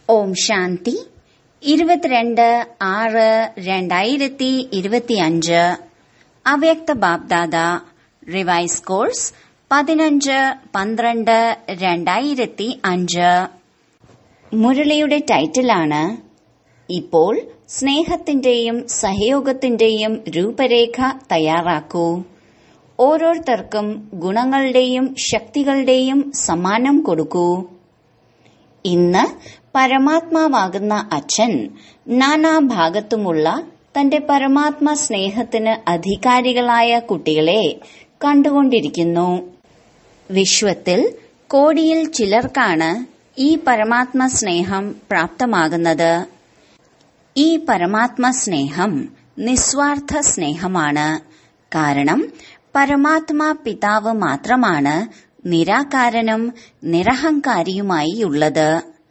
ഓം ശാന്തി ഇരുപത്തിരണ്ട് ആറ് രണ്ടായിരത്തി ഇരുപത്തിയഞ്ച് അവ്യക്ത ബാബ്ദാദ റിവൈസ് കോഴ്സ് പതിനഞ്ച് പന്ത്രണ്ട് രണ്ടായിരത്തി അഞ്ച് മുരളിയുടെ ടൈറ്റിലാണ് ഇപ്പോൾ സ്നേഹത്തിന്റെയും സഹയോഗത്തിന്റെയും രൂപരേഖ തയ്യാറാക്കൂ ഓരോരുത്തർക്കും ഗുണങ്ങളുടെയും ശക്തികളുടെയും സമ്മാനം കൊടുക്കൂ ഇന്ന് പരമാത്മാവാകുന്ന അച്ഛൻ നാനാഭാഗത്തുമുള്ള തന്റെ പരമാത്മ സ്നേഹത്തിന് അധികാരികളായ കുട്ടികളെ കണ്ടുകൊണ്ടിരിക്കുന്നു വിശ്വത്തിൽ കോടിയിൽ ചിലർക്കാണ് ഈ പരമാത്മ സ്നേഹം പ്രാപ്തമാകുന്നത് ഈ പരമാത്മ സ്നേഹം നിസ്വാർത്ഥ സ്നേഹമാണ് കാരണം പരമാത്മാ പിതാവ് മാത്രമാണ് നിരാകാരനും നിരഹങ്കാരിയുമായി ഉള്ളത്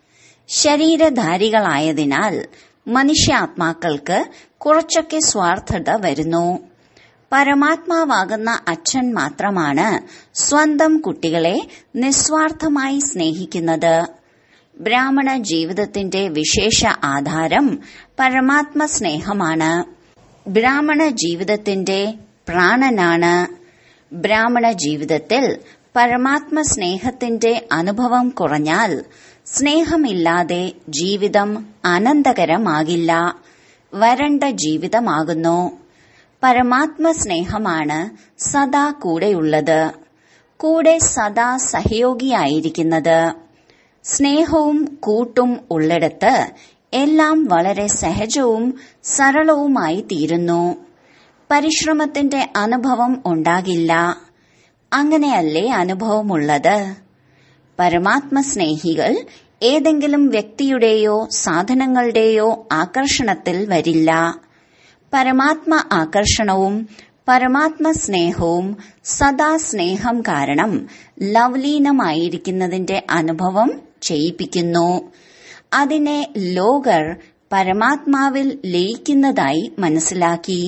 ശരീരധാരികളായതിനാൽ മനുഷ്യാത്മാക്കൾക്ക് കുറച്ചൊക്കെ സ്വാർത്ഥത വരുന്നു പരമാത്മാവാകുന്ന അച്ഛൻ മാത്രമാണ് സ്വന്തം കുട്ടികളെ നിസ്വാർത്ഥമായി സ്നേഹിക്കുന്നത് ബ്രാഹ്മണ ജീവിതത്തിന്റെ വിശേഷ ആധാരം പരമാത്മ സ്നേഹമാണ് ബ്രാഹ്മണ ജീവിതത്തിന്റെ പ്രാണനാണ് ബ്രാഹ്മണ ജീവിതത്തിൽ പരമാത്മ സ്നേഹത്തിന്റെ അനുഭവം കുറഞ്ഞാൽ സ്നേഹമില്ലാതെ ജീവിതം അനന്തകരമാകില്ല വരണ്ട ജീവിതമാകുന്നു പരമാത്മ സ്നേഹമാണ് സദാ കൂടെയുള്ളത് കൂടെ സദാ സഹയോഗിയായിരിക്കുന്നത് സ്നേഹവും കൂട്ടും ഉള്ളിടത്ത് എല്ലാം വളരെ സഹജവും സരളവുമായി തീരുന്നു പരിശ്രമത്തിന്റെ അനുഭവം ഉണ്ടാകില്ല അങ്ങനെയല്ലേ അനുഭവമുള്ളത് പരമാത്മ സ്നേഹികൾ ഏതെങ്കിലും വ്യക്തിയുടെയോ സാധനങ്ങളുടെയോ ആകർഷണത്തിൽ വരില്ല പരമാത്മ ആകർഷണവും പരമാത്മ സ്നേഹവും സദാ സ്നേഹം കാരണം ലവ്ലീനമായിരിക്കുന്നതിന്റെ അനുഭവം ചെയ്യിപ്പിക്കുന്നു അതിനെ ലോകർ പരമാത്മാവിൽ ലയിക്കുന്നതായി മനസ്സിലാക്കി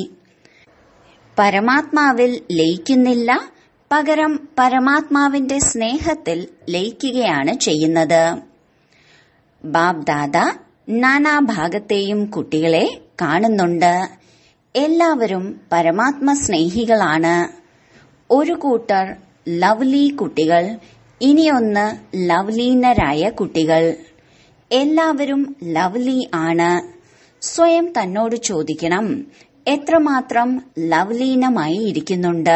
പരമാത്മാവിൽ ലയിക്കുന്നില്ല പകരം പരമാത്മാവിന്റെ സ്നേഹത്തിൽ ലയിക്കുകയാണ് ചെയ്യുന്നത് ബാബ്ദാദ നാനാഭാഗത്തെയും കുട്ടികളെ കാണുന്നുണ്ട് എല്ലാവരും പരമാത്മ സ്നേഹികളാണ് ഒരു കൂട്ടർ ലവ്ലി കുട്ടികൾ ഇനിയൊന്ന് ലവ്ലീനരായ കുട്ടികൾ എല്ലാവരും ലവ്ലി ആണ് സ്വയം തന്നോട് ചോദിക്കണം എത്രമാത്രം ലവ്ലീനമായി ഇരിക്കുന്നുണ്ട്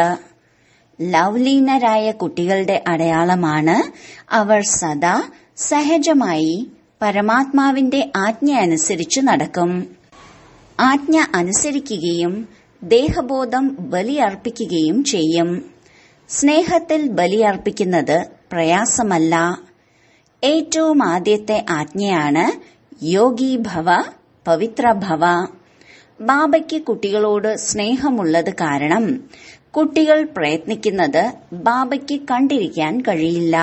ലവ്ലീനരായ കുട്ടികളുടെ അടയാളമാണ് അവർ സദാ സഹജമായി പരമാത്മാവിന്റെ ആജ്ഞ അനുസരിച്ചു നടക്കും ആജ്ഞ അനുസരിക്കുകയും ദേഹബോധം ബലിയർപ്പിക്കുകയും ചെയ്യും സ്നേഹത്തിൽ ബലിയർപ്പിക്കുന്നത് പ്രയാസമല്ല ഏറ്റവും ആദ്യത്തെ ആജ്ഞയാണ് യോഗി ഭവ പവിത്ര ഭവ ബാബയ്ക്ക് കുട്ടികളോട് സ്നേഹമുള്ളത് കാരണം കുട്ടികൾ പ്രയത്നിക്കുന്നത് ബാബയ്ക്ക് കണ്ടിരിക്കാൻ കഴിയില്ല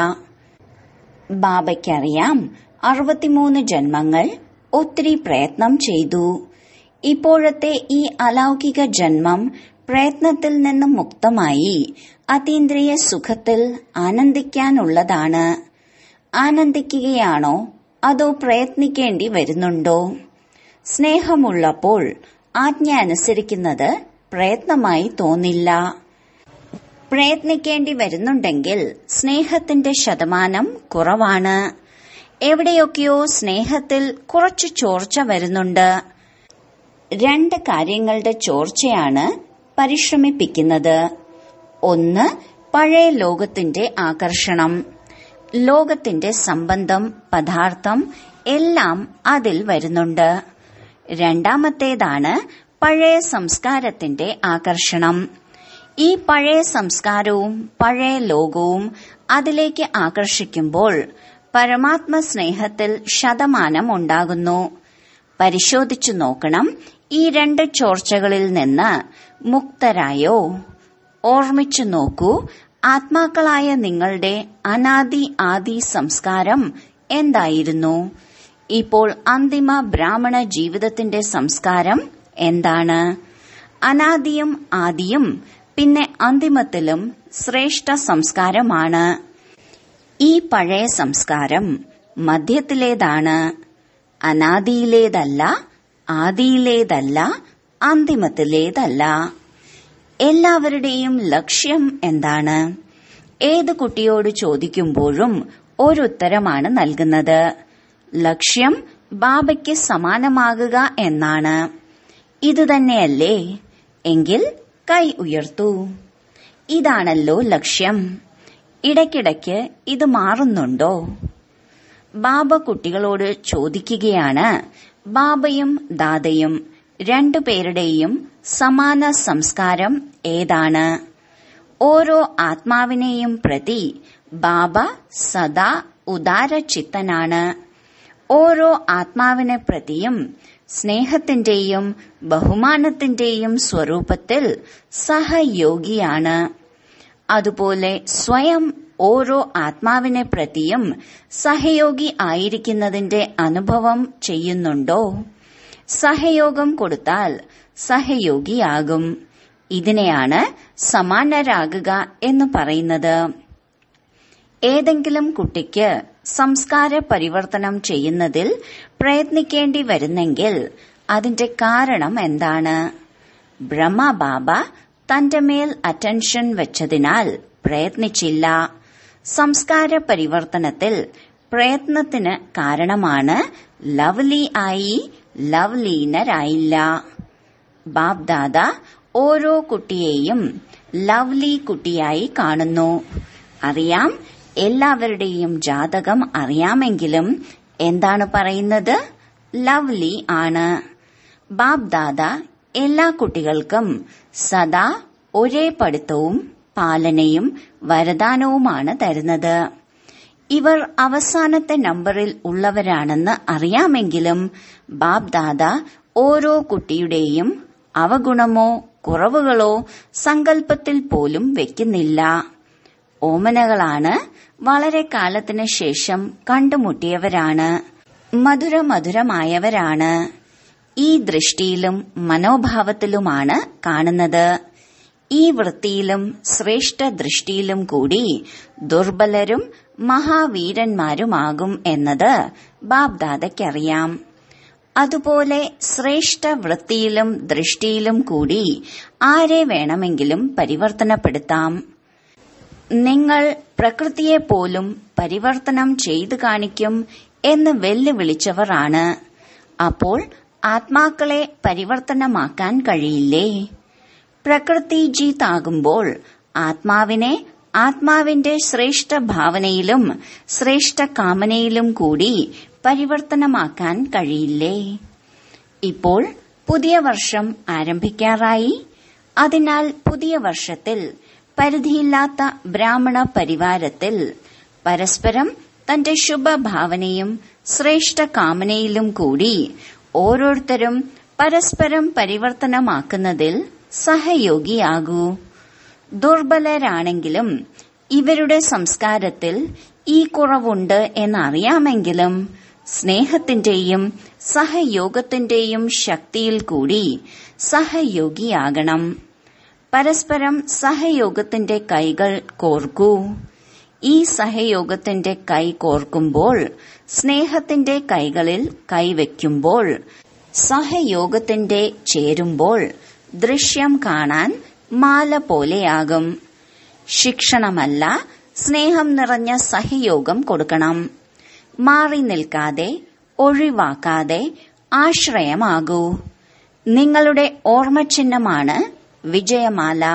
ബാബയ്ക്കറിയാം അറുപത്തിമൂന്ന് ജന്മങ്ങൾ ഒത്തിരി പ്രയത്നം ചെയ്തു ഇപ്പോഴത്തെ ഈ അലൗകിക ജന്മം പ്രയത്നത്തിൽ നിന്നും മുക്തമായി അതീന്ദ്രിയ സുഖത്തിൽ ആനന്ദിക്കാനുള്ളതാണ് ആനന്ദിക്കുകയാണോ അതോ പ്രയത്നിക്കേണ്ടി വരുന്നുണ്ടോ സ്നേഹമുള്ളപ്പോൾ ആജ്ഞ അനുസരിക്കുന്നത് പ്രയത്നമായി തോന്നില്ല പ്രയത്നിക്കേണ്ടി വരുന്നുണ്ടെങ്കിൽ സ്നേഹത്തിന്റെ ശതമാനം കുറവാണ് എവിടെയൊക്കെയോ സ്നേഹത്തിൽ കുറച്ചു ചോർച്ച വരുന്നുണ്ട് രണ്ട് കാര്യങ്ങളുടെ ചോർച്ചയാണ് പരിശ്രമിപ്പിക്കുന്നത് ഒന്ന് പഴയ ലോകത്തിന്റെ ആകർഷണം ലോകത്തിന്റെ സംബന്ധം പദാർത്ഥം എല്ലാം അതിൽ വരുന്നുണ്ട് രണ്ടാമത്തേതാണ് പഴയ സംസ്കാരത്തിന്റെ ആകർഷണം ഈ പഴയ സംസ്കാരവും പഴയ ലോകവും അതിലേക്ക് ആകർഷിക്കുമ്പോൾ പരമാത്മ സ്നേഹത്തിൽ ശതമാനം ഉണ്ടാകുന്നു പരിശോധിച്ചു നോക്കണം ഈ രണ്ട് ചോർച്ചകളിൽ നിന്ന് മുക്തരായോ ഓർമ്മിച്ചു നോക്കൂ ആത്മാക്കളായ നിങ്ങളുടെ അനാദി ആദി സംസ്കാരം എന്തായിരുന്നു ഇപ്പോൾ അന്തിമ ബ്രാഹ്മണ ജീവിതത്തിന്റെ സംസ്കാരം എന്താണ് അനാദിയും ആദിയും പിന്നെ അന്തിമത്തിലും ശ്രേഷ്ഠ സംസ്കാരമാണ് ഈ പഴയ സംസ്കാരം മധ്യത്തിലേതാണ് അനാദിയിലേതല്ല ആദിയിലേതല്ല അന്തിമത്തിലേതല്ല എല്ലാവരുടെയും ലക്ഷ്യം എന്താണ് ഏത് കുട്ടിയോട് ചോദിക്കുമ്പോഴും ഒരുത്തരമാണ് നൽകുന്നത് ലക്ഷ്യം ബാബയ്ക്ക് സമാനമാകുക എന്നാണ് ഇതുതന്നെയല്ലേ എങ്കിൽ കൈ ഉയർത്തൂ ഇതാണല്ലോ ലക്ഷ്യം ഇടയ്ക്കിടയ്ക്ക് ഇത് മാറുന്നുണ്ടോ ബാബ കുട്ടികളോട് ചോദിക്കുകയാണ് ബാബയും ദാദയും രണ്ടുപേരുടെയും സമാന സംസ്കാരം ഏതാണ് ഓരോ ആത്മാവിനെയും പ്രതി ബാബ സദാ ഉദാരചിത്തനാണ് ഓരോ ആത്മാവിനെ പ്രതിയും സ്നേഹത്തിന്റെയും ബഹുമാനത്തിന്റെയും സ്വരൂപത്തിൽ സഹയോഗിയാണ് അതുപോലെ സ്വയം ഓരോ ആത്മാവിനെ പ്രതിയും സഹയോഗി ആയിരിക്കുന്നതിന്റെ അനുഭവം ചെയ്യുന്നുണ്ടോ സഹയോഗം കൊടുത്താൽ സഹയോഗിയാകും ഇതിനെയാണ് സമാനരാകുക എന്ന് പറയുന്നത് ഏതെങ്കിലും കുട്ടിക്ക് സംസ്കാര പരിവർത്തനം ചെയ്യുന്നതിൽ പ്രയത്നിക്കേണ്ടി വരുന്നെങ്കിൽ അതിന്റെ കാരണം എന്താണ് ബ്രഹ്മബാബ തന്റെ മേൽ അറ്റൻഷൻ വെച്ചതിനാൽ പ്രയത്നിച്ചില്ല സംസ്കാര പരിവർത്തനത്തിൽ പ്രയത്നത്തിന് കാരണമാണ് ലവ്ലി ആയി ലവ്ലീനരായില്ല ബാബ്ദാദ ഓരോ കുട്ടിയെയും ലവ്ലി കുട്ടിയായി കാണുന്നു അറിയാം എല്ലാവരുടെയും ജാതകം അറിയാമെങ്കിലും എന്താണ് പറയുന്നത് ലവ്ലി ആണ് ബാബ്ദാദ എല്ലാ കുട്ടികൾക്കും സദാ ഒരേ പഠിത്തവും പാലനയും വരദാനവുമാണ് തരുന്നത് ഇവർ അവസാനത്തെ നമ്പറിൽ ഉള്ളവരാണെന്ന് അറിയാമെങ്കിലും ബാബ്ദാദ ഓരോ കുട്ടിയുടെയും അവഗുണമോ കുറവുകളോ സങ്കല്പത്തിൽ പോലും വെക്കുന്നില്ല ഓമനകളാണ് വളരെ കാലത്തിന് ശേഷം കണ്ടുമുട്ടിയവരാണ് മധുര മധുരമായവരാണ് ഈ ദൃഷ്ടിയിലും മനോഭാവത്തിലുമാണ് കാണുന്നത് ഈ വൃത്തിയിലും ശ്രേഷ്ഠ ദൃഷ്ടിയിലും കൂടി ദുർബലരും മഹാവീരന്മാരുമാകും എന്നത് ബാബ്ദാദയ്ക്കറിയാം അതുപോലെ ശ്രേഷ്ഠ വൃത്തിയിലും ദൃഷ്ടിയിലും കൂടി ആരെ വേണമെങ്കിലും പരിവർത്തനപ്പെടുത്താം നിങ്ങൾ പ്രകൃതിയെ പോലും പരിവർത്തനം ചെയ്തു കാണിക്കും എന്ന് വെല്ലുവിളിച്ചവരാണ് അപ്പോൾ ആത്മാക്കളെ പരിവർത്തനമാക്കാൻ കഴിയില്ലേ പ്രകൃതി ജീത്താകുമ്പോൾ ആത്മാവിനെ ആത്മാവിന്റെ ശ്രേഷ്ഠ ഭാവനയിലും ശ്രേഷ്ഠ കാമനയിലും കൂടി പരിവർത്തനമാക്കാൻ കഴിയില്ലേ ഇപ്പോൾ പുതിയ വർഷം ആരംഭിക്കാറായി അതിനാൽ പുതിയ വർഷത്തിൽ പരിധിയില്ലാത്ത ബ്രാഹ്മണ പരിവാരത്തിൽ പരസ്പരം തന്റെ ശുഭഭാവനയും ശ്രേഷ്ഠ കാമനയിലും കൂടി ഓരോരുത്തരും പരസ്പരം പരിവർത്തനമാക്കുന്നതിൽ സഹയോഗിയാകൂ ദുർബലരാണെങ്കിലും ഇവരുടെ സംസ്കാരത്തിൽ ഈ കുറവുണ്ട് എന്നറിയാമെങ്കിലും സ്നേഹത്തിന്റെയും സഹയോഗത്തിന്റെയും ശക്തിയിൽ കൂടി സഹയോഗിയാകണം പരസ്പരം സഹയോഗത്തിന്റെ കൈകൾ കോർക്കൂ ഈ സഹയോഗത്തിന്റെ കൈ കോർക്കുമ്പോൾ സ്നേഹത്തിന്റെ കൈകളിൽ കൈവയ്ക്കുമ്പോൾ സഹയോഗത്തിന്റെ ചേരുമ്പോൾ ദൃശ്യം കാണാൻ മാല പോലെയാകും ശിക്ഷണമല്ല സ്നേഹം നിറഞ്ഞ സഹയോഗം കൊടുക്കണം മാറി നിൽക്കാതെ ഒഴിവാക്കാതെ ആശ്രയമാകൂ നിങ്ങളുടെ ഓർമ്മചിഹ്നമാണ് വിജയമാല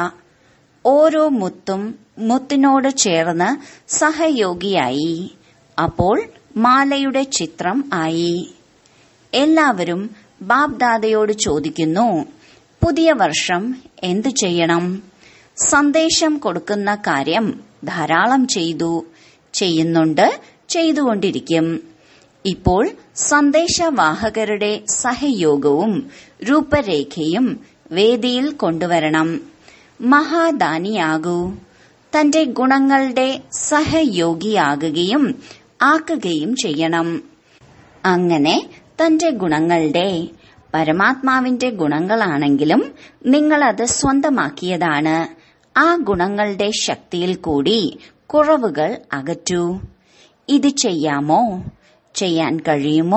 ഓരോ മുത്തും മുത്തിനോട് ചേർന്ന് സഹയോഗിയായി അപ്പോൾ മാലയുടെ ചിത്രം ആയി എല്ലാവരും ബാബ്ദാദയോട് ചോദിക്കുന്നു പുതിയ വർഷം എന്തു ചെയ്യണം സന്ദേശം കൊടുക്കുന്ന കാര്യം ധാരാളം ചെയ്തു ചെയ്യുന്നുണ്ട് ചെയ്തുകൊണ്ടിരിക്കും ഇപ്പോൾ സന്ദേശവാഹകരുടെ സഹയോഗവും രൂപരേഖയും വേദിയിൽ കൊണ്ടുവരണം മഹാദാനിയാകൂ തന്റെ ഗുണങ്ങളുടെ സഹയോഗിയാകുകയും ആക്കുകയും ചെയ്യണം അങ്ങനെ തന്റെ ഗുണങ്ങളുടെ പരമാത്മാവിന്റെ ഗുണങ്ങളാണെങ്കിലും നിങ്ങളത് സ്വന്തമാക്കിയതാണ് ആ ഗുണങ്ങളുടെ ശക്തിയിൽ കൂടി കുറവുകൾ അകറ്റൂ ഇത് ചെയ്യാമോ ചെയ്യാൻ കഴിയുമോ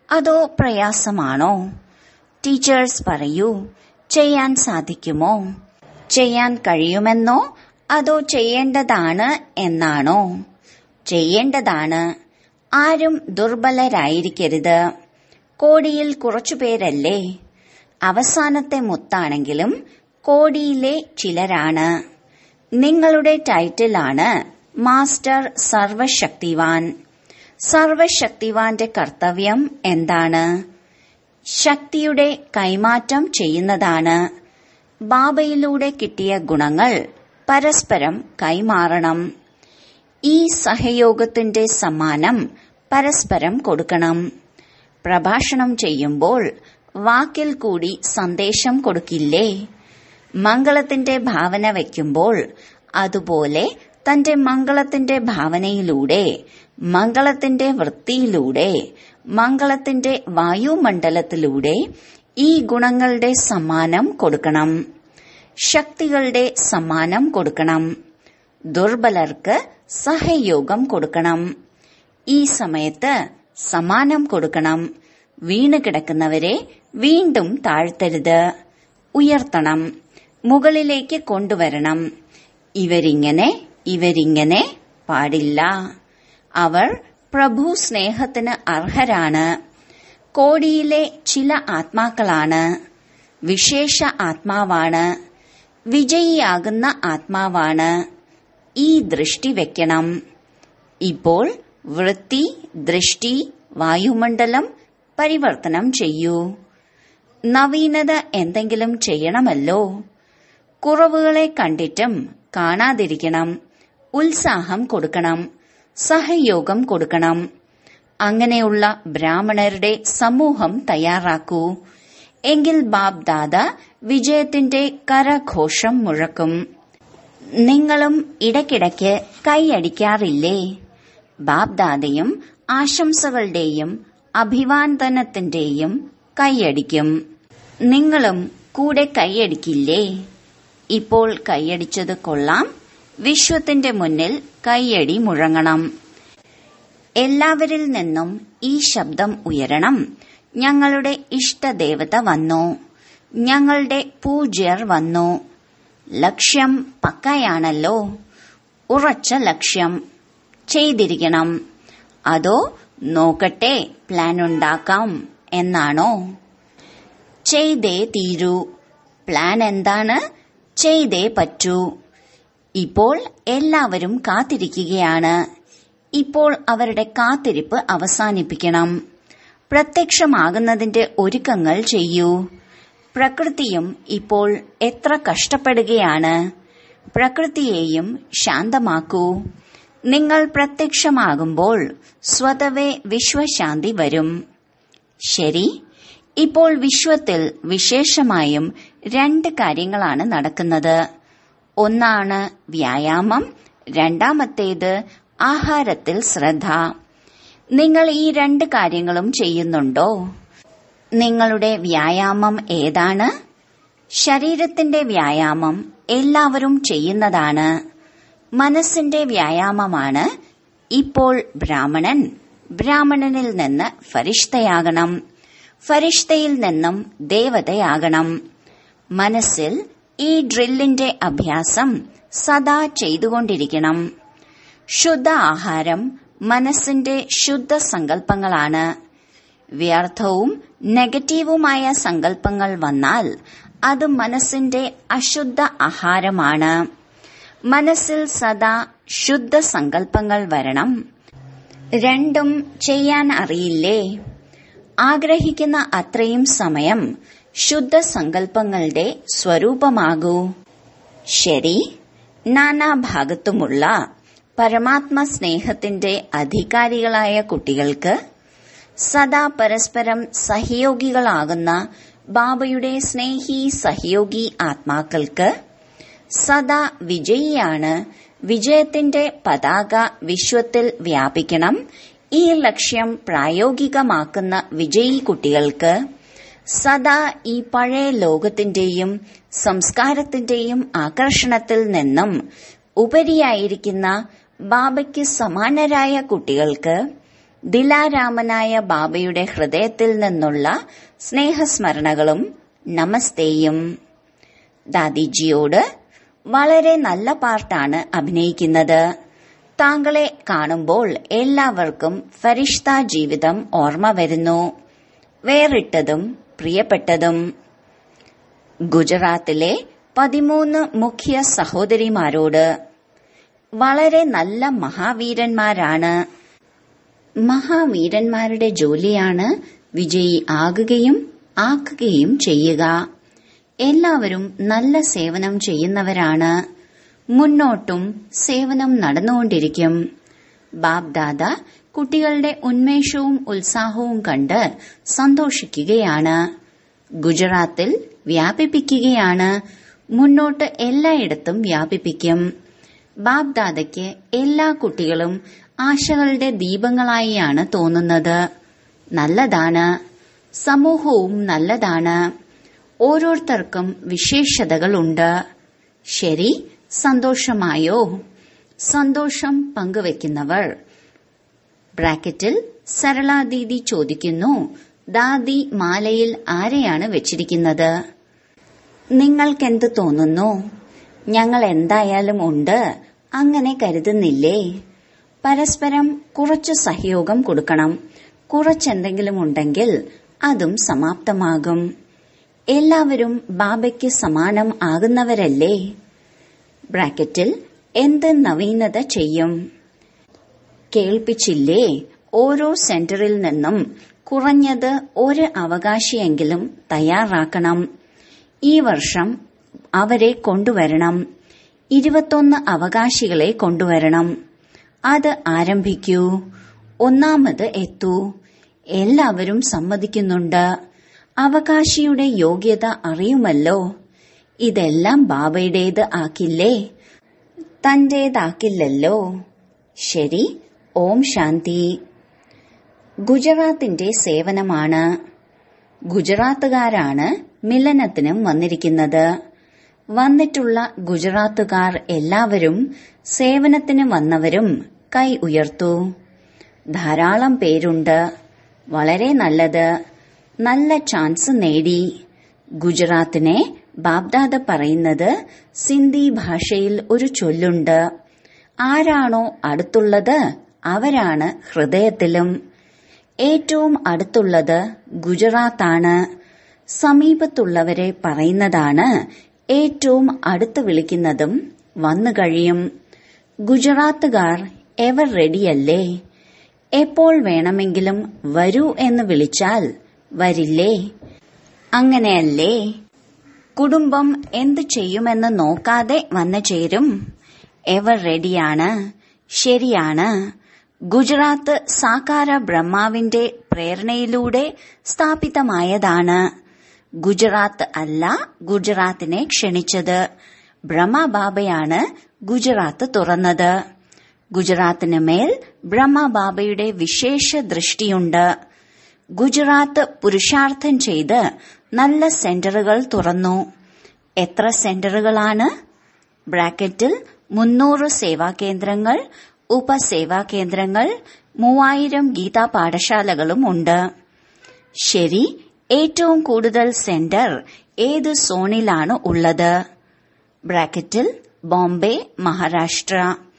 അതോ പ്രയാസമാണോ ടീച്ചേഴ്സ് പറയൂ ചെയ്യാൻ സാധിക്കുമോ ചെയ്യാൻ കഴിയുമെന്നോ അതോ ചെയ്യേണ്ടതാണ് എന്നാണോ ചെയ്യേണ്ടതാണ് ആരും ദുർബലരായിരിക്കരുത് കോടിയിൽ കുറച്ചുപേരല്ലേ അവസാനത്തെ മുത്താണെങ്കിലും കോടിയിലെ ചിലരാണ് നിങ്ങളുടെ ടൈറ്റിലാണ് മാസ്റ്റർ സർവശക്തിവാൻ സർവശക്തിവാന്റെ കർത്തവ്യം എന്താണ് ശക്തിയുടെ കൈമാറ്റം ചെയ്യുന്നതാണ് ബാബയിലൂടെ കിട്ടിയ ഗുണങ്ങൾ പരസ്പരം കൈമാറണം ഈ സഹയോഗത്തിന്റെ സമ്മാനം പരസ്പരം കൊടുക്കണം പ്രഭാഷണം ചെയ്യുമ്പോൾ വാക്കിൽ കൂടി സന്ദേശം കൊടുക്കില്ലേ മംഗളത്തിന്റെ ഭാവന വയ്ക്കുമ്പോൾ അതുപോലെ തന്റെ മംഗളത്തിന്റെ ഭാവനയിലൂടെ മംഗളത്തിന്റെ വൃത്തിയിലൂടെ മംഗളത്തിന്റെ വായുമണ്ഡലത്തിലൂടെ ഈ ഗുണങ്ങളുടെ സമ്മാനം കൊടുക്കണം ശക്തികളുടെ സമ്മാനം കൊടുക്കണം ദുർബലർക്ക് സഹയോഗം കൊടുക്കണം ഈ സമയത്ത് സമാനം കൊടുക്കണം വീണ് കിടക്കുന്നവരെ വീണ്ടും താഴ്ത്തരുത് ഉയർത്തണം മുകളിലേക്ക് കൊണ്ടുവരണം ഇവരിങ്ങനെ ഇവരിങ്ങനെ പാടില്ല അവർ പ്രഭു സ്നേഹത്തിന് അർഹരാണ് കോടിയിലെ ചില ആത്മാക്കളാണ് വിശേഷ ആത്മാവാണ് വിജയിയാകുന്ന ആത്മാവാണ് ഈ ദൃഷ്ടി വെക്കണം ഇപ്പോൾ വൃത്തി ദൃഷ്ടി വായുമണ്ഡലം പരിവർത്തനം ചെയ്യൂ നവീനത എന്തെങ്കിലും ചെയ്യണമല്ലോ കുറവുകളെ കണ്ടിട്ടും കാണാതിരിക്കണം ഉത്സാഹം കൊടുക്കണം സഹയോഗം കൊടുക്കണം അങ്ങനെയുള്ള ബ്രാഹ്മണരുടെ സമൂഹം തയ്യാറാക്കൂ എങ്കിൽ ബാബ് ദാദ വിജയത്തിന്റെ കരഘോഷം മുഴക്കും നിങ്ങളും ഇടയ്ക്കിടയ്ക്ക് കൈയടിക്കാറില്ലേ ബാബ് ദാദയും ആശംസകളുടെയും അഭിവാദനത്തിന്റെയും കൈയടിക്കും നിങ്ങളും കൂടെ കൈയടിക്കില്ലേ ഇപ്പോൾ കൈയടിച്ചത് കൊള്ളാം വിശ്വത്തിന്റെ മുന്നിൽ കൈയടി മുഴങ്ങണം എല്ലാവരിൽ നിന്നും ഈ ശബ്ദം ഉയരണം ഞങ്ങളുടെ ഇഷ്ടദേവത വന്നു ഞങ്ങളുടെ പൂജ്യർ വന്നു ലക്ഷ്യം പക്കയാണല്ലോ ഉറച്ച ലക്ഷ്യം ചെയ്തിരിക്കണം അതോ നോക്കട്ടെ പ്ലാൻ ഉണ്ടാക്കാം എന്നാണോ ചെയ്തേ തീരൂ പ്ലാൻ എന്താണ് ചെയ്തേ പറ്റൂ ഇപ്പോൾ എല്ലാവരും കാത്തിരിക്കുകയാണ് ഇപ്പോൾ അവരുടെ കാത്തിരിപ്പ് അവസാനിപ്പിക്കണം പ്രത്യക്ഷമാകുന്നതിന്റെ ഒരുക്കങ്ങൾ ചെയ്യൂ പ്രകൃതിയും ഇപ്പോൾ എത്ര കഷ്ടപ്പെടുകയാണ് പ്രകൃതിയെയും ശാന്തമാക്കൂ നിങ്ങൾ പ്രത്യക്ഷമാകുമ്പോൾ സ്വതവേ വിശ്വശാന്തി വരും ശരി ഇപ്പോൾ വിശ്വത്തിൽ വിശേഷമായും രണ്ട് കാര്യങ്ങളാണ് നടക്കുന്നത് ഒന്നാണ് വ്യായാമം രണ്ടാമത്തേത് ആഹാരത്തിൽ ശ്രദ്ധ നിങ്ങൾ ഈ രണ്ട് കാര്യങ്ങളും ചെയ്യുന്നുണ്ടോ നിങ്ങളുടെ വ്യായാമം ഏതാണ് ശരീരത്തിന്റെ വ്യായാമം എല്ലാവരും ചെയ്യുന്നതാണ് മനസ്സിന്റെ വ്യായാമമാണ് ഇപ്പോൾ ബ്രാഹ്മണൻ ബ്രാഹ്മണനിൽ നിന്ന് ഫരിഷ്തയാകണം ഫരിഷ്തയിൽ നിന്നും ദേവതയാകണം മനസ്സിൽ ഈ ഡ്രില്ലിന്റെ അഭ്യാസം സദാ ചെയ്തുകൊണ്ടിരിക്കണം ശുദ്ധ ആഹാരം മനസ്സിന്റെ ശുദ്ധ സങ്കല്പങ്ങളാണ് വ്യർത്ഥവും നെഗറ്റീവുമായ സങ്കല്പങ്ങൾ വന്നാൽ അത് മനസ്സിന്റെ അശുദ്ധ ആഹാരമാണ് മനസ്സിൽ സദാ ശുദ്ധ സങ്കല്പങ്ങൾ വരണം രണ്ടും ചെയ്യാൻ അറിയില്ലേ ആഗ്രഹിക്കുന്ന അത്രയും സമയം ശുദ്ധ സങ്കല്പങ്ങളുടെ സ്വരൂപമാകൂ ശരി നാനാഭാഗത്തുമുള്ള പരമാത്മ സ്നേഹത്തിന്റെ അധികാരികളായ കുട്ടികൾക്ക് സദാ പരസ്പരം സഹയോഗികളാകുന്ന ബാബയുടെ സ്നേഹി സഹയോഗി ആത്മാക്കൾക്ക് സദാ വിജയിയാണ് വിജയത്തിന്റെ പതാക വിശ്വത്തിൽ വ്യാപിക്കണം ഈ ലക്ഷ്യം പ്രായോഗികമാക്കുന്ന വിജയി കുട്ടികൾക്ക് സദാ ഈ പഴയ ലോകത്തിന്റെയും സംസ്കാരത്തിന്റെയും ആകർഷണത്തിൽ നിന്നും ഉപരിയായിരിക്കുന്ന ബാബയ്ക്ക് സമാനരായ കുട്ടികൾക്ക് ദിലാരാമനായ ബാബയുടെ ഹൃദയത്തിൽ നിന്നുള്ള സ്നേഹസ്മരണകളും നമസ്തേയും ദാദിജിയോട് വളരെ നല്ല പാർട്ടാണ് അഭിനയിക്കുന്നത് താങ്കളെ കാണുമ്പോൾ എല്ലാവർക്കും ഫരിഷ്ത ജീവിതം ഓർമ്മ വരുന്നു വേറിട്ടതും പ്രിയപ്പെട്ടതും ഗുജറാത്തിലെ പതിമൂന്ന് മുഖ്യ സഹോദരിമാരോട് വളരെ നല്ല മഹാവീരന്മാരാണ് മഹാവീരന്മാരുടെ ജോലിയാണ് വിജയി ആകുകയും ആക്കുകയും ചെയ്യുക എല്ലാവരും നല്ല സേവനം ചെയ്യുന്നവരാണ് മുന്നോട്ടും സേവനം നടന്നുകൊണ്ടിരിക്കും ബാബ് ദാദ കുട്ടികളുടെ ഉന്മേഷവും ഉത്സാഹവും കണ്ട് സന്തോഷിക്കുകയാണ് ഗുജറാത്തിൽ വ്യാപിപ്പിക്കുകയാണ് മുന്നോട്ട് എല്ലായിടത്തും വ്യാപിപ്പിക്കും ബാബ് ദാദയ്ക്ക് എല്ലാ കുട്ടികളും ആശകളുടെ ദീപങ്ങളായിയാണ് തോന്നുന്നത് നല്ലതാണ് സമൂഹവും നല്ലതാണ് ഓരോരുത്തർക്കും വിശേഷതകളുണ്ട് ശരി സന്തോഷമായോ സന്തോഷം പങ്കുവെക്കുന്നവർ ബ്രാക്കറ്റിൽ സരള ദീദി ചോദിക്കുന്നു ദാദി മാലയിൽ ആരെയാണ് വെച്ചിരിക്കുന്നത് നിങ്ങൾക്കെന്ത് തോന്നുന്നു ഞങ്ങൾ എന്തായാലും ഉണ്ട് അങ്ങനെ കരുതുന്നില്ലേ പരസ്പരം കുറച്ച് സഹയോഗം കൊടുക്കണം കുറച്ചെന്തെങ്കിലും ഉണ്ടെങ്കിൽ അതും സമാപ്തമാകും എല്ലാവരും ബാബയ്ക്ക് സമാനം ആകുന്നവരല്ലേ ബ്രാക്കറ്റിൽ എന്ത് നവീനത ചെയ്യും കേൾപ്പിച്ചില്ലേ ഓരോ സെന്ററിൽ നിന്നും കുറഞ്ഞത് ഒരു അവകാശിയെങ്കിലും തയ്യാറാക്കണം ഈ വർഷം അവരെ കൊണ്ടുവരണം ഇരുപത്തൊന്ന് അവകാശികളെ കൊണ്ടുവരണം അത് ആരംഭിക്കൂ ഒന്നാമത് എത്തൂ എല്ലാവരും സമ്മതിക്കുന്നുണ്ട് അവകാശിയുടെ യോഗ്യത അറിയുമല്ലോ ഇതെല്ലാം ബാബയുടേത് ആക്കില്ലേ തന്റേതാക്കില്ലല്ലോ ശരി ഓം ശാന്തി ഗുജറാത്തിന്റെ സേവനമാണ് ഗുജറാത്തുകാരാണ് മിലനത്തിനും വന്നിരിക്കുന്നത് വന്നിട്ടുള്ള ഗുജറാത്തുകാർ എല്ലാവരും സേവനത്തിന് വന്നവരും കൈ ഉയർത്തു ധാരാളം പേരുണ്ട് വളരെ നല്ലത് നല്ല ചാൻസ് നേടി ഗുജറാത്തിനെ ബാബ്ദാദ പറയുന്നത് സിന്ധി ഭാഷയിൽ ഒരു ചൊല്ലുണ്ട് ആരാണോ അടുത്തുള്ളത് അവരാണ് ഹൃദയത്തിലും ഏറ്റവും അടുത്തുള്ളത് ഗുജറാത്താണ് സമീപത്തുള്ളവരെ പറയുന്നതാണ് ഏറ്റവും അടുത്ത് വിളിക്കുന്നതും വന്നു കഴിയും ഗുജറാത്തുകാർ എവർ റെഡിയല്ലേ എപ്പോൾ വേണമെങ്കിലും വരൂ എന്ന് വിളിച്ചാൽ വരില്ലേ അങ്ങനെയല്ലേ കുടുംബം എന്തു ചെയ്യുമെന്ന് നോക്കാതെ വന്നു ചേരും എവർ റെഡിയാണ് ശരിയാണ് ഗുജറാത്ത് സാകാര ബ്രഹ്മാവിന്റെ പ്രേരണയിലൂടെ സ്ഥാപിതമായതാണ് ഗുജറാത്ത് അല്ല ഗുജറാത്തിനെ ക്ഷണിച്ചത് ബ്രഹ്മബാബയാണ് ഗുജറാത്ത് തുറന്നത് ഗുജറാത്തിന് മേൽ ബ്രഹ്മബാബയുടെ വിശേഷ ദൃഷ്ടിയുണ്ട് ഗുജറാത്ത് പുരുഷാർത്ഥം ചെയ്ത് നല്ല സെന്ററുകൾ തുറന്നു എത്ര സെന്ററുകളാണ് ബ്രാക്കറ്റിൽ മുന്നൂറ് സേവാകേന്ദ്രങ്ങൾ ഉപസേവാകേന്ദ്രങ്ങൾ മൂവായിരം ഗീതാ പാഠശാലകളും ഉണ്ട് ശരി ഏറ്റവും കൂടുതൽ സെന്റർ ഏത് സോണിലാണ് ഉള്ളത് ബ്രാക്കറ്റിൽ ബോംബെ മഹാരാഷ്ട്ര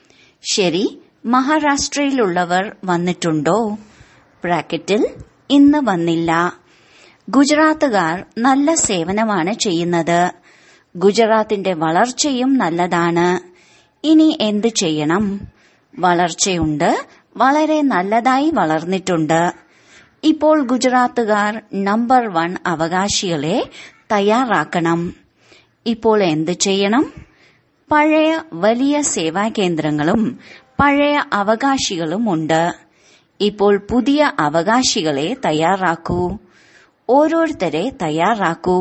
ശരി മഹാരാഷ്ട്രയിലുള്ളവർ വന്നിട്ടുണ്ടോ ബ്രാക്കറ്റിൽ ഇന്ന് വന്നില്ല ഗുജറാത്തുകാർ നല്ല സേവനമാണ് ചെയ്യുന്നത് ഗുജറാത്തിന്റെ വളർച്ചയും നല്ലതാണ് ഇനി എന്ത് ചെയ്യണം വളർച്ചയുണ്ട് വളരെ നല്ലതായി വളർന്നിട്ടുണ്ട് ഇപ്പോൾ ഗുജറാത്തുകാർ നമ്പർ വൺ അവകാശികളെ തയ്യാറാക്കണം ഇപ്പോൾ എന്ത് ചെയ്യണം പഴയ വലിയ സേവാകേന്ദ്രങ്ങളും പഴയ അവകാശികളും ഉണ്ട് ഇപ്പോൾ പുതിയ അവകാശികളെ തയ്യാറാക്കൂ ഓരോരുത്തരെ തയ്യാറാക്കൂ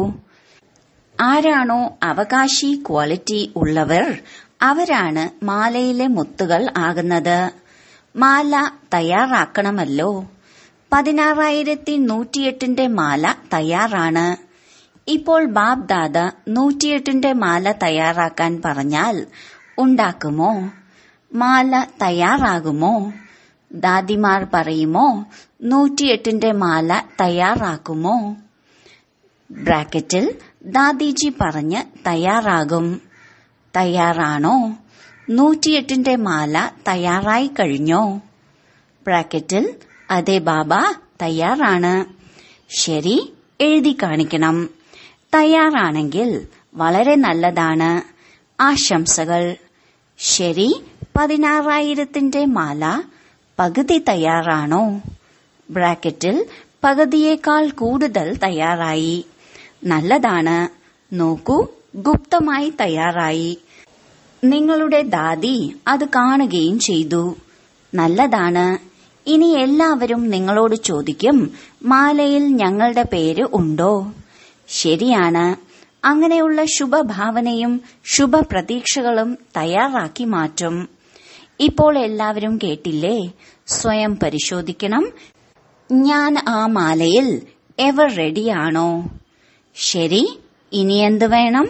ആരാണോ അവകാശി ക്വാളിറ്റി ഉള്ളവർ അവരാണ് മാലയിലെ മുത്തുകൾ ആകുന്നത് മാല തയ്യാറാക്കണമല്ലോ പതിനാറായിരത്തി നൂറ്റിയെട്ടിന്റെ മാല തയ്യാറാണ് ഇപ്പോൾ ബാബ് ദാദ നൂറ്റിയെട്ടിന്റെ മാല തയ്യാറാക്കാൻ പറഞ്ഞാൽ ഉണ്ടാക്കുമോ മാല തയ്യാറാകുമോ ദാദിമാർ പറയുമോ നൂറ്റിയെട്ടിന്റെ മാല തയ്യാറാക്കുമോ ബ്രാക്കറ്റിൽ ദാദിജി പറഞ്ഞ് തയ്യാറാകും തയ്യാറാണോ നൂറ്റിയെട്ടിന്റെ മാല തയ്യാറായി കഴിഞ്ഞോ ബ്രാക്കറ്റിൽ അതെ ബാബ തയ്യാറാണ് ശരി എഴുതി കാണിക്കണം തയ്യാറാണെങ്കിൽ വളരെ നല്ലതാണ് ആശംസകൾ ശരി പതിനാറായിരത്തിന്റെ മാല പകുതി തയ്യാറാണോ ബ്രാക്കറ്റിൽ പകുതിയേക്കാൾ കൂടുതൽ തയ്യാറായി നല്ലതാണ് നോക്കൂ ഗുപ്തമായി തയ്യാറായി നിങ്ങളുടെ ദാദി അത് കാണുകയും ചെയ്തു നല്ലതാണ് ഇനി എല്ലാവരും നിങ്ങളോട് ചോദിക്കും മാലയിൽ ഞങ്ങളുടെ പേര് ഉണ്ടോ ശരിയാണ് അങ്ങനെയുള്ള ശുഭഭാവനയും ശുഭപ്രതീക്ഷകളും തയ്യാറാക്കി മാറ്റും ഇപ്പോൾ എല്ലാവരും കേട്ടില്ലേ സ്വയം പരിശോധിക്കണം ഞാൻ ആ മാലയിൽ എവർ റെഡിയാണോ ശരി ഇനി എന്ത് വേണം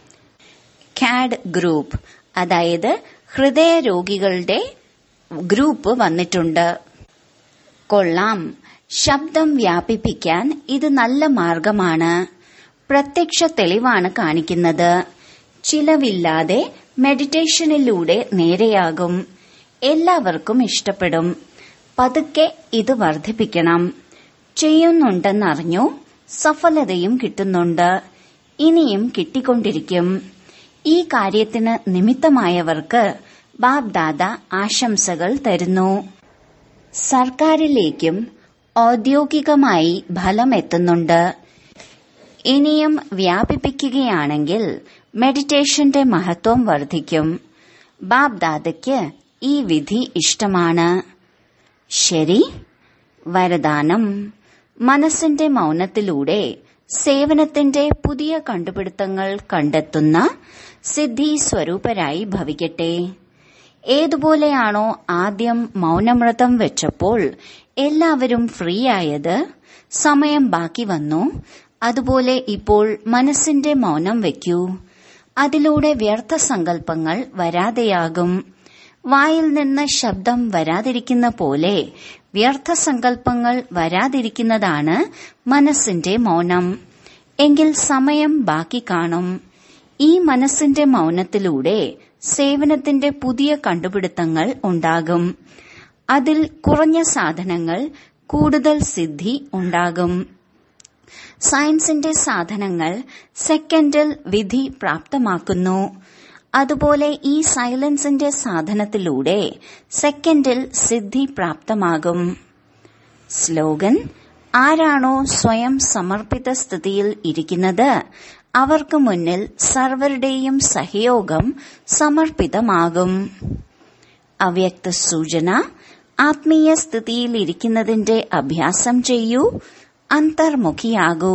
കാഡ് ഗ്രൂപ്പ് അതായത് ഹൃദയ രോഗികളുടെ ഗ്രൂപ്പ് വന്നിട്ടുണ്ട് കൊള്ളാം ശബ്ദം വ്യാപിപ്പിക്കാൻ ഇത് നല്ല മാർഗമാണ് പ്രത്യക്ഷ തെളിവാണ് കാണിക്കുന്നത് ചിലവില്ലാതെ മെഡിറ്റേഷനിലൂടെ നേരെയാകും എല്ലാവർക്കും ഇഷ്ടപ്പെടും പതുക്കെ ഇത് വർദ്ധിപ്പിക്കണം ചെയ്യുന്നുണ്ടെന്നറിഞ്ഞു സഫലതയും കിട്ടുന്നുണ്ട് ഇനിയും കിട്ടിക്കൊണ്ടിരിക്കും ഈ കാര്യത്തിന് നിമിത്തമായവർക്ക് ബാബ് ദാദ ആശംസകൾ തരുന്നു സർക്കാരിലേക്കും ഔദ്യോഗികമായി ഫലം എത്തുന്നുണ്ട് ഇനിയും വ്യാപിപ്പിക്കുകയാണെങ്കിൽ മെഡിറ്റേഷന്റെ മഹത്വം വർദ്ധിക്കും ബാബ് ദാദയ്ക്ക് ഈ വിധി ഇഷ്ടമാണ് ശരി വരദാനം മനസ്സിന്റെ മൗനത്തിലൂടെ സേവനത്തിന്റെ പുതിയ കണ്ടുപിടുത്തങ്ങൾ കണ്ടെത്തുന്ന സിദ്ധി സ്വരൂപരായി ഭവിക്കട്ടെ ഏതുപോലെയാണോ ആദ്യം മൗനമൃതം വെച്ചപ്പോൾ എല്ലാവരും ഫ്രീ ആയത് സമയം ബാക്കി വന്നു അതുപോലെ ഇപ്പോൾ മനസ്സിന്റെ മൗനം വയ്ക്കൂ അതിലൂടെ വ്യർത്ഥ സങ്കല്പങ്ങൾ വരാതെയാകും വായിൽ നിന്ന് ശബ്ദം വരാതിരിക്കുന്ന പോലെ വ്യർത്ഥ സങ്കല്പങ്ങൾ വരാതിരിക്കുന്നതാണ് മനസ്സിന്റെ മൗനം എങ്കിൽ സമയം ബാക്കി കാണും ഈ മനസ്സിന്റെ മൗനത്തിലൂടെ സേവനത്തിന്റെ പുതിയ കണ്ടുപിടുത്തങ്ങൾ ഉണ്ടാകും അതിൽ കുറഞ്ഞ സാധനങ്ങൾ കൂടുതൽ സിദ്ധി ഉണ്ടാകും സയൻസിന്റെ സാധനങ്ങൾ സെക്കൻഡിൽ വിധി പ്രാപ്തമാക്കുന്നു അതുപോലെ ഈ സൈലൻസിന്റെ സാധനത്തിലൂടെ സെക്കൻഡിൽ സിദ്ധി പ്രാപ്തമാകും സ്ലോഗൻ ആരാണോ സ്വയം സമർപ്പിത സ്ഥിതിയിൽ ഇരിക്കുന്നത് അവർക്ക് മുന്നിൽ സർവരുടെയും സഹയോഗം സമർപ്പിതമാകും അവ്യക്ത സൂചന ആത്മീയ സ്ഥിതിയിൽ ഇരിക്കുന്നതിന്റെ അഭ്യാസം ചെയ്യൂ അന്തർമുഖിയാകൂ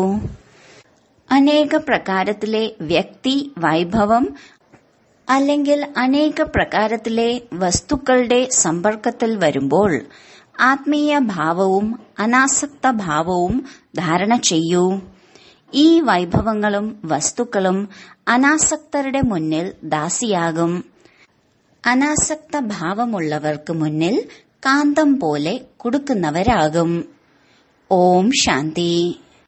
അനേക പ്രകാരത്തിലെ വ്യക്തി വൈഭവം അല്ലെങ്കിൽ അനേക പ്രകാരത്തിലെ വസ്തുക്കളുടെ സമ്പർക്കത്തിൽ വരുമ്പോൾ ആത്മീയ ഭാവവും അനാസക്ത ഭാവവും ധാരണ ചെയ്യൂ ഈ വൈഭവങ്ങളും വസ്തുക്കളും അനാസക്തരുടെ മുന്നിൽ ദാസിയാകും അനാസക്ത ഭാവമുള്ളവർക്ക് മുന്നിൽ കാന്തം പോലെ കൊടുക്കുന്നവരാകും ഓം ശാന്തി